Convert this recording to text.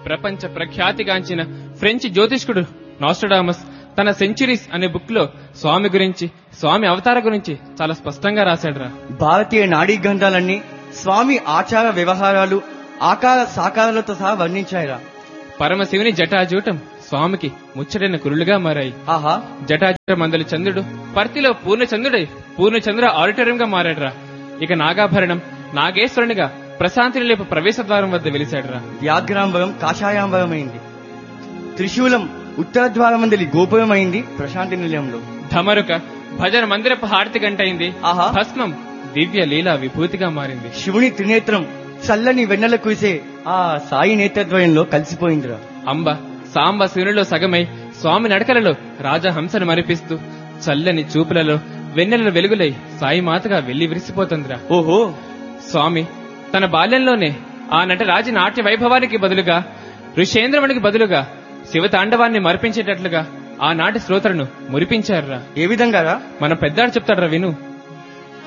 ప్రపంచ ప్రఖ్యాతిగాంచిన ఫ్రెంచ్ జ్యోతిష్కుడు నాస్టడామస్ తన సెంచురీస్ అనే బుక్ లో స్వామి గురించి స్వామి అవతార గురించి చాలా స్పష్టంగా రాశాడురా భారతీయ నాడీ గ్రంథాలన్నీ స్వామి ఆచార వ్యవహారాలు ఆకార సాకారాలతో సహా వర్ణించాయిరా పరమశివుని జటాజూటం స్వామికి ముచ్చటైన కురులుగా మారాయి ఆహా జటాజట మందలి చంద్రుడు పర్తిలో పూర్ణచంద్రుడై పూర్ణచంద్ర ఆడిటోరియంగా మారాడురా ఇక నాగాభరణం నాగేశ్వరునిగా ప్రశాంతి నిలయపు ప్రవేశ ద్వారం వద్ద వెలిశాడురా వ్యాఘ్రాంబరం కాషాయాంబరమైంది త్రిశూలం ఉత్తర ద్వారమందలి గోపురమైంది ప్రశాంతి నిలయంలో ధమరుక భజన మందిరపు హారతి గంటైంది ఆహా. భస్మం దివ్య లీలా విభూతిగా మారింది శివుని త్రినేత్రం చల్లని వెన్నెల కురిసే ఆ సాయి నేత్రద్వయంలో కలిసిపోయిందిరా అంబ సాంబ శివునిలో సగమై స్వామి నడకలలో రాజహంసను మరిపిస్తూ చల్లని చూపులలో వెన్నెల వెలుగులై సాయి మాతగా వెళ్లి విరిసిపోతుందిరా ఓహో స్వామి తన బాల్యంలోనే ఆ నటరాజు నాట్య వైభవానికి బదులుగా ఋషేంద్రమునికి బదులుగా శివతాండవాన్ని మరిపించేటట్లుగా ఆనాటి శ్రోతలను మురిపించారురా ఏ విధంగా రా మన పెద్దాడు చెప్తాడురా విను